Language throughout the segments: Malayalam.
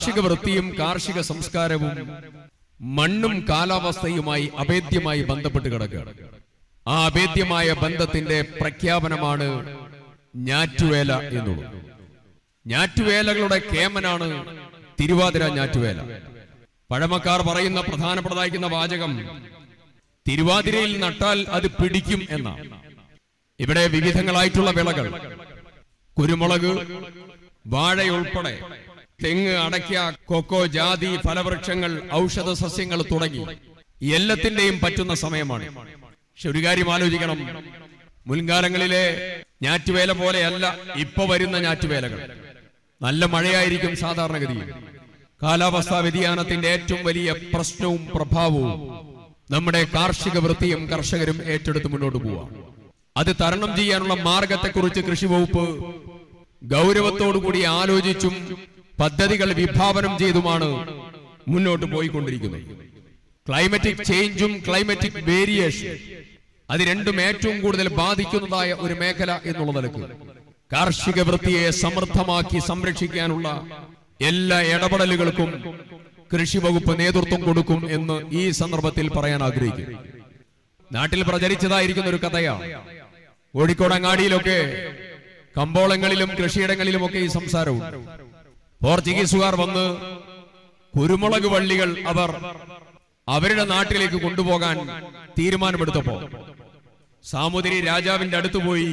കാർഷിക വൃത്തിയും കാർഷിക സംസ്കാരവും മണ്ണും കാലാവസ്ഥയുമായി അഭേദ്യമായി ബന്ധപ്പെട്ട് കിടക്കുകയാണ് ആ അഭേദ്യമായ ബന്ധത്തിന്റെ പ്രഖ്യാപനമാണ് ഞാറ്റുവേല എന്നുള്ളത് ഞാറ്റുവേലകളുടെ കേമനാണ് തിരുവാതിര ഞാറ്റുവേല പഴമക്കാർ പറയുന്ന പ്രധാനപ്പെട്ടതായിരിക്കുന്ന വാചകം തിരുവാതിരയിൽ നട്ടാൽ അത് പിടിക്കും എന്നാണ് ഇവിടെ വിവിധങ്ങളായിട്ടുള്ള വിളകൾ കുരുമുളക് വാഴയുൾപ്പെടെ തെങ്ങ് അടയ്ക്ക കൊക്കോ ജാതി ഫലവൃക്ഷങ്ങൾ ഔഷധ സസ്യങ്ങൾ തുടങ്ങി എല്ലാത്തിന്റെയും പറ്റുന്ന സമയമാണ് പക്ഷെ ഒരു കാര്യം ആലോചിക്കണം മുൻകാലങ്ങളിലെ ഞാറ്റുവേല പോലെയല്ല ഇപ്പൊ വരുന്ന ഞാറ്റുവേലകൾ നല്ല മഴയായിരിക്കും സാധാരണഗതിയിൽ കാലാവസ്ഥാ വ്യതിയാനത്തിന്റെ ഏറ്റവും വലിയ പ്രശ്നവും പ്രഭാവവും നമ്മുടെ കാർഷിക വൃത്തിയും കർഷകരും ഏറ്റെടുത്ത് മുന്നോട്ട് പോവാം അത് തരണം ചെയ്യാനുള്ള മാർഗത്തെക്കുറിച്ച് കൃഷി വകുപ്പ് ഗൗരവത്തോടുകൂടി ആലോചിച്ചും പദ്ധതികൾ വിഭാവനം ചെയ്തുമാണ് മുന്നോട്ട് പോയിക്കൊണ്ടിരിക്കുന്നത് ക്ലൈമറ്റിക് ചേഞ്ചും ക്ലൈമറ്റിക് വേരിയേഷൻ അത് രണ്ടും ഏറ്റവും കൂടുതൽ ബാധിക്കുന്നതായ ഒരു മേഖല എന്നുള്ള നിലക്ക് കാർഷിക വൃത്തിയെ സമൃദ്ധമാക്കി സംരക്ഷിക്കാനുള്ള എല്ലാ ഇടപെടലുകൾക്കും കൃഷി വകുപ്പ് നേതൃത്വം കൊടുക്കും എന്ന് ഈ സന്ദർഭത്തിൽ പറയാൻ ആഗ്രഹിക്കുന്നു നാട്ടിൽ പ്രചരിച്ചതായിരിക്കുന്ന ഒരു കഥയാണ് കോഴിക്കോട് അങ്ങാടിയിലൊക്കെ കമ്പോളങ്ങളിലും കൃഷിയിടങ്ങളിലുമൊക്കെ ഈ സംസാരവും പോർച്ചുഗീസുകാർ വന്ന് കുരുമുളക് വള്ളികൾ അവർ അവരുടെ നാട്ടിലേക്ക് കൊണ്ടുപോകാൻ തീരുമാനമെടുത്തപ്പോ സാമുദ്രി രാജാവിന്റെ അടുത്ത് പോയി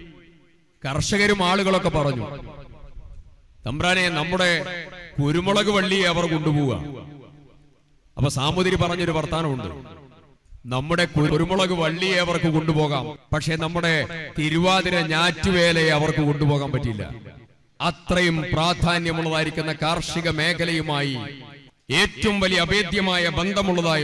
കർഷകരും ആളുകളൊക്കെ പറഞ്ഞു തമ്പ്രാനെ നമ്മുടെ കുരുമുളക് വള്ളിയെ അവർ കൊണ്ടുപോവുക അപ്പൊ സാമുദ്രി പറഞ്ഞൊരു വർത്താനമുണ്ട് നമ്മുടെ കുരുമുളക് വള്ളിയെ അവർക്ക് കൊണ്ടുപോകാം പക്ഷെ നമ്മുടെ തിരുവാതിര ഞാറ്റുവേലയെ അവർക്ക് കൊണ്ടുപോകാൻ പറ്റില്ല അത്രയും പ്രാധാന്യമുള്ളതായിരിക്കുന്ന കാർഷിക മേഖലയുമായി ഏറ്റവും വലിയ അഭേദ്യമായ ബന്ധമുള്ളതായ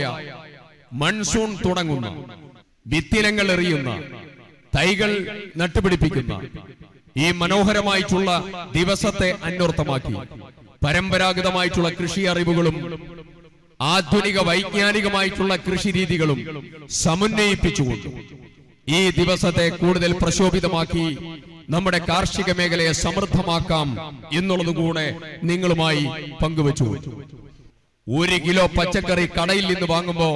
മൺസൂൺ തുടങ്ങുന്ന വിത്തിനങ്ങൾ എറിയുന്ന തൈകൾ നട്ടുപിടിപ്പിക്കുന്ന ഈ മനോഹരമായിട്ടുള്ള ദിവസത്തെ അന്വർത്ഥമാക്കി പരമ്പരാഗതമായിട്ടുള്ള കൃഷി അറിവുകളും ആധുനിക വൈജ്ഞാനികമായിട്ടുള്ള കൃഷി രീതികളും സമന്വയിപ്പിച്ചുകൊണ്ട് ഈ ദിവസത്തെ കൂടുതൽ പ്രശോഭിതമാക്കി നമ്മുടെ കാർഷിക മേഖലയെ സമൃദ്ധമാക്കാം എന്നുള്ളത് കൂടെ നിങ്ങളുമായി പങ്കുവച്ചു ഒരു കിലോ പച്ചക്കറി കടയിൽ നിന്ന് വാങ്ങുമ്പോ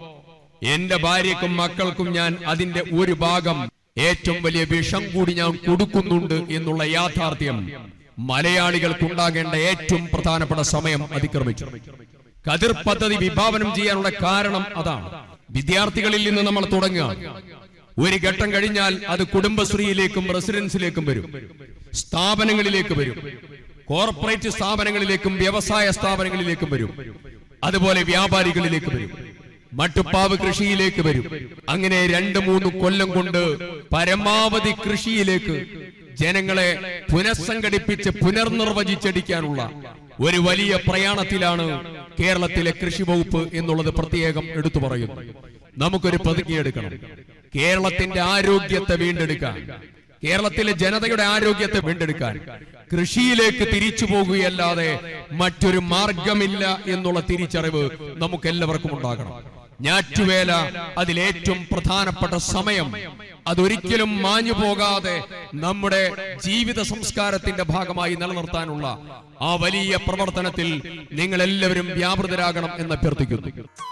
എന്റെ ഭാര്യക്കും മക്കൾക്കും ഞാൻ അതിന്റെ ഒരു ഭാഗം ഏറ്റവും വലിയ വിഷം കൂടി ഞാൻ കൊടുക്കുന്നുണ്ട് എന്നുള്ള യാഥാർത്ഥ്യം മലയാളികൾക്കുണ്ടാകേണ്ട ഏറ്റവും പ്രധാനപ്പെട്ട സമയം അതിക്രമിച്ചു കതിർ പദ്ധതി വിഭാവനം ചെയ്യാനുള്ള കാരണം അതാണ് വിദ്യാർത്ഥികളിൽ നിന്ന് നമ്മൾ തുടങ്ങുക ഒരു ഘട്ടം കഴിഞ്ഞാൽ അത് കുടുംബശ്രീയിലേക്കും റെസിഡൻസിലേക്കും വരും സ്ഥാപനങ്ങളിലേക്ക് വരും കോർപ്പറേറ്റ് സ്ഥാപനങ്ങളിലേക്കും വ്യവസായ സ്ഥാപനങ്ങളിലേക്കും വരും അതുപോലെ വ്യാപാരികളിലേക്ക് വരും മട്ടുപ്പാവ് കൃഷിയിലേക്ക് വരും അങ്ങനെ രണ്ട് മൂന്ന് കൊല്ലം കൊണ്ട് പരമാവധി കൃഷിയിലേക്ക് ജനങ്ങളെ പുനഃസംഘടിപ്പിച്ച് പുനർനിർവചിച്ചടിക്കാനുള്ള ഒരു വലിയ പ്രയാണത്തിലാണ് കേരളത്തിലെ കൃഷി വകുപ്പ് എന്നുള്ളത് പ്രത്യേകം എടുത്തു പറയുന്നു നമുക്കൊരു പ്രതിജ്ഞയെടുക്കണം കേരളത്തിന്റെ ആരോഗ്യത്തെ വീണ്ടെടുക്കാൻ കേരളത്തിലെ ജനതയുടെ ആരോഗ്യത്തെ വീണ്ടെടുക്കാൻ കൃഷിയിലേക്ക് തിരിച്ചു പോകുകയല്ലാതെ മറ്റൊരു മാർഗമില്ല എന്നുള്ള തിരിച്ചറിവ് നമുക്ക് എല്ലാവർക്കും ഉണ്ടാകണം ഞാറ്റുവേല അതിലേറ്റവും പ്രധാനപ്പെട്ട സമയം അതൊരിക്കലും മാഞ്ഞു പോകാതെ നമ്മുടെ ജീവിത സംസ്കാരത്തിന്റെ ഭാഗമായി നിലനിർത്താനുള്ള ആ വലിയ പ്രവർത്തനത്തിൽ നിങ്ങൾ എല്ലാവരും വ്യാപൃതരാകണം എന്ന് അഭ്യർത്ഥിക്കുന്നു